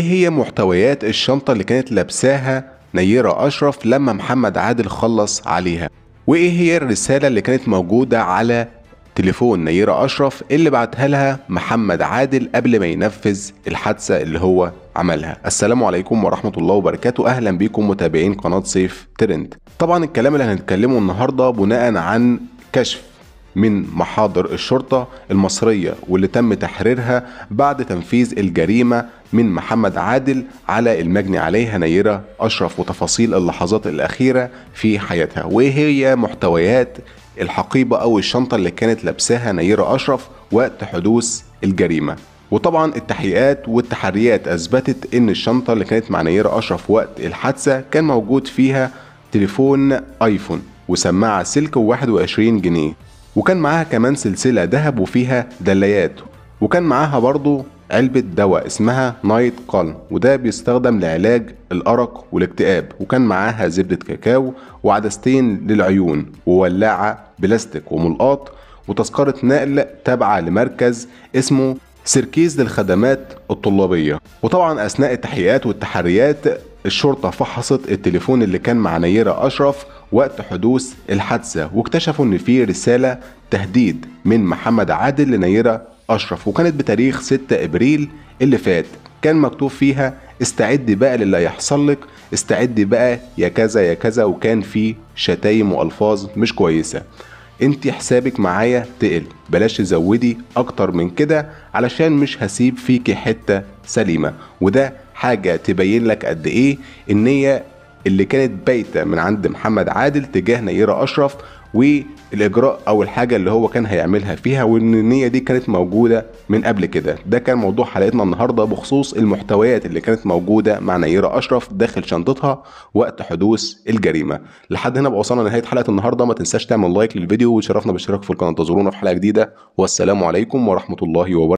ايه هي محتويات الشنطة اللي كانت لابساها نيرة أشرف لما محمد عادل خلص عليها وايه هي الرسالة اللي كانت موجودة على تليفون نيرة أشرف اللي بعتها لها محمد عادل قبل ما ينفذ الحادثة اللي هو عملها السلام عليكم ورحمة الله وبركاته أهلا بكم متابعين قناة سيف ترند طبعا الكلام اللي هنتكلمه النهاردة بناء عن كشف من محاضر الشرطة المصرية واللي تم تحريرها بعد تنفيذ الجريمة من محمد عادل على المجني عليها نيرة أشرف وتفاصيل اللحظات الأخيرة في حياتها وإيه هي محتويات الحقيبة أو الشنطة اللي كانت لابساها نيرة أشرف وقت حدوث الجريمة وطبعا التحقيقات والتحريات أثبتت إن الشنطة اللي كانت مع نيرة أشرف وقت الحادثة كان موجود فيها تليفون آيفون وسماعة سلك 21 جنيه وكان معاها كمان سلسلة ذهب وفيها دلايات وكان معاها برضو علبة دواء اسمها نايت قالم وده بيستخدم لعلاج الأرق والاكتئاب وكان معاها زبدة كاكاو وعدستين للعيون وولاعة بلاستيك وملقاط وتذكرة نقل تابعة لمركز اسمه سيركيز للخدمات الطلابية وطبعا أثناء التحقيقات والتحريات الشرطة فحصت التليفون اللي كان مع نيرة أشرف وقت حدوث الحادثة واكتشفوا إن في رسالة تهديد من محمد عادل لنيرة أشرف وكانت بتاريخ 6 إبريل اللي فات كان مكتوب فيها استعد بقى للي هيحصل لك استعد بقى يا كذا يا كذا وكان في شتايم وألفاظ مش كويسة انت حسابك معايا تقل بلاش تزودي اكتر من كده علشان مش هسيب فيكي حتة سليمة وده حاجة تبين لك قد ايه النية اللي كانت بايتة من عند محمد عادل تجاه نيرة اشرف والاجراء او الحاجة اللي هو كان هيعملها فيها وان النية دي كانت موجودة من قبل كده ده كان موضوع حلقتنا النهاردة بخصوص المحتويات اللي كانت موجودة مع نيرة اشرف داخل شنطتها وقت حدوث الجريمة لحد هنا بقى وصلنا لنهاية حلقة النهاردة ما تنساش تعمل لايك للفيديو وتشرفنا بالاشتراك في القناة انتظرونا في حلقة جديدة والسلام عليكم ورحمة الله وبركاته